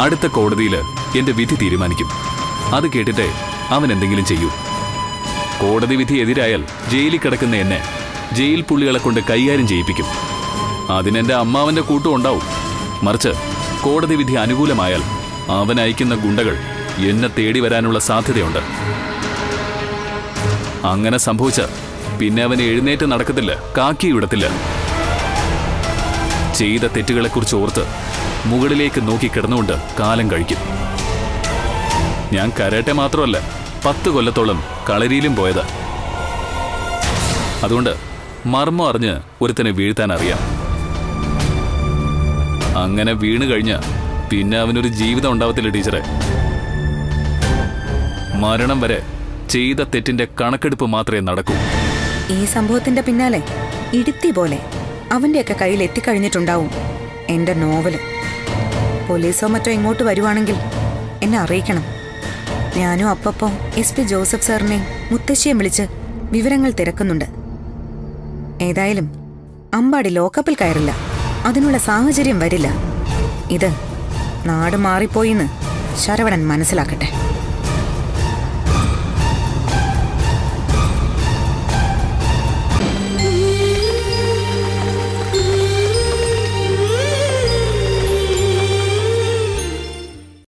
അടുത്ത കോടതിയിൽ എന്റെ വിധി തീരുമാനിക്കും അത് കേട്ടിട്ടേ അവൻ എന്തെങ്കിലും ചെയ്യൂ കോടതി വിധി എതിരായാൽ ജയിലിൽ കിടക്കുന്ന എന്നെ ജയിൽ പുള്ളികളെ കൊണ്ട് കൈകാര്യം ചെയ്യിപ്പിക്കും അതിനെന്റെ അമ്മാവന്റെ കൂട്ടും ഉണ്ടാവും മറിച്ച് കോടതി വിധി അനുകൂലമായാൽ അവൻ അയക്കുന്ന ഗുണ്ടകൾ എന്നെ തേടി വരാനുള്ള സാധ്യതയുണ്ട് അങ്ങനെ സംഭവിച്ച പിന്നെ അവൻ എഴുന്നേറ്റ് നടക്കത്തില്ല കാക്കി വിടത്തില്ല ചെയ്ത തെറ്റുകളെക്കുറിച്ച് ഓർത്ത് മുകളിലേക്ക് നോക്കി കിടന്നുകൊണ്ട് കാലം കഴിക്കും ഞാൻ കരാട്ടെ മാത്രമല്ല പത്ത് കൊല്ലത്തോളം കളരിയിലും പോയതാ അതുകൊണ്ട് മർമ്മം അറിഞ്ഞ് ഒരുത്തനെ വീഴ്ത്താൻ അറിയാം അങ്ങനെ വീണ് കഴിഞ്ഞ പിന്നെ അവനൊരു ജീവിതം ഉണ്ടാവത്തില്ല ടീച്ചറെ മരണം വരെ ചെയ്ത തെറ്റിന്റെ കണക്കെടുപ്പ് മാത്രമേ നടക്കൂ ഈ സംഭവത്തിന്റെ പിന്നാലെ ഇടുത്തി പോലെ അവന്റെയൊക്കെ കയ്യിൽ എത്തിക്കഴിഞ്ഞിട്ടുണ്ടാവും എന്റെ നോവല് പോലീസോ മറ്റോ ഇങ്ങോട്ട് വരുവാണെങ്കിൽ എന്നെ അറിയിക്കണം ഞാനും അപ്പപ്പോ എസ് പി ജോസഫ് സാറിനെയും മുത്തശ്ശിയെ വിളിച്ച് വിവരങ്ങൾ തിരക്കുന്നുണ്ട് ഏതായാലും അമ്പാടി ലോക്കപ്പിൽ കയറില്ല അതിനുള്ള സാഹചര്യം വരില്ല ഇത് നാട് മാറിപ്പോയിന്ന് ശരവണൻ മനസ്സിലാക്കട്ടെ